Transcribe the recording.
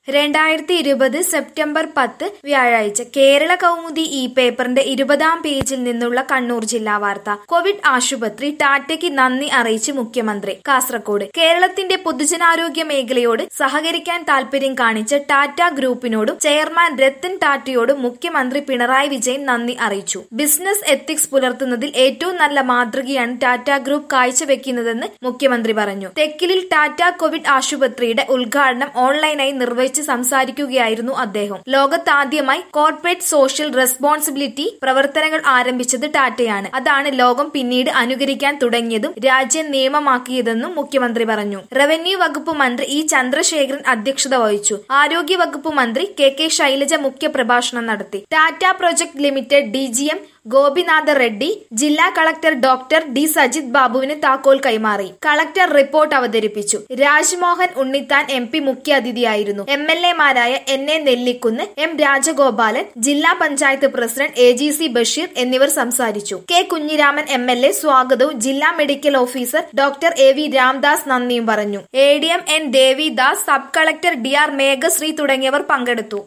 രണ്ടായിരത്തി ഇരുപത് സെപ്റ്റംബർ പത്ത് വ്യാഴാഴ്ച കേരള കൗമുദി ഈ പേപ്പറിന്റെ ഇരുപതാം പേജിൽ നിന്നുള്ള കണ്ണൂർ ജില്ലാ വാർത്ത കോവിഡ് ആശുപത്രി ടാറ്റയ്ക്ക് നന്ദി അറിയിച്ച് മുഖ്യമന്ത്രി കാസർകോട് കേരളത്തിന്റെ പൊതുജനാരോഗ്യ മേഖലയോട് സഹകരിക്കാൻ താൽപര്യം കാണിച്ച ടാറ്റ ഗ്രൂപ്പിനോടും ചെയർമാൻ രത്തൻ ടാറ്റയോടും മുഖ്യമന്ത്രി പിണറായി വിജയൻ നന്ദി അറിയിച്ചു ബിസിനസ് എത്തിക്സ് പുലർത്തുന്നതിൽ ഏറ്റവും നല്ല മാതൃകയാണ് ടാറ്റ ഗ്രൂപ്പ് കാഴ്ചവെക്കുന്നതെന്ന് മുഖ്യമന്ത്രി പറഞ്ഞു തെക്കിലിൽ ടാറ്റ കോവിഡ് ആശുപത്രിയുടെ ഉദ്ഘാടനം ഓൺലൈനായി നിർവഹിച്ച് സംസാരിക്കുകയായിരുന്നു അദ്ദേഹം ലോകത്താദ്യമായി കോർപ്പറേറ്റ് സോഷ്യൽ റെസ്പോൺസിബിലിറ്റി പ്രവർത്തനങ്ങൾ ആരംഭിച്ചത് ടാറ്റയാണ് അതാണ് ലോകം പിന്നീട് അനുകരിക്കാൻ തുടങ്ങിയതും രാജ്യം നിയമമാക്കിയതെന്നും മുഖ്യമന്ത്രി പറഞ്ഞു റവന്യൂ വകുപ്പ് മന്ത്രി ഇ ചന്ദ്രശേഖരൻ അധ്യക്ഷത വഹിച്ചു ആരോഗ്യ വകുപ്പ് മന്ത്രി കെ കെ ശൈലജ മുഖ്യപ്രഭാഷണം നടത്തി Tata project limited D G M Gopinatha Reddy ജില്ലാ കളക്ടർ ഡോക്ടർ ഡി സജിത് ബാബുവിന് താക്കോൽ കൈമാറി കളക്ടർ റിപ്പോർട്ട് അവതരിപ്പിച്ചു രാജ്മോഹൻ ഉണ്ണിത്താൻ എം പി മുഖ്യാതിഥിയായിരുന്നു എം എൽ എമാരായ N A Nellikkunnu M Rajagopalan ജില്ലാ panchayat president A G C Basheer എന്നിവർ സംസാരിച്ചു K Kunhiraman M L A സ്വാഗതവും ജില്ലാ medical officer doctor A V Ramdas നന്ദിയും പറഞ്ഞു A D M N Devidas sub collector D R Meghashree തുടങ്ങിയവർ പങ്കെടുത്തു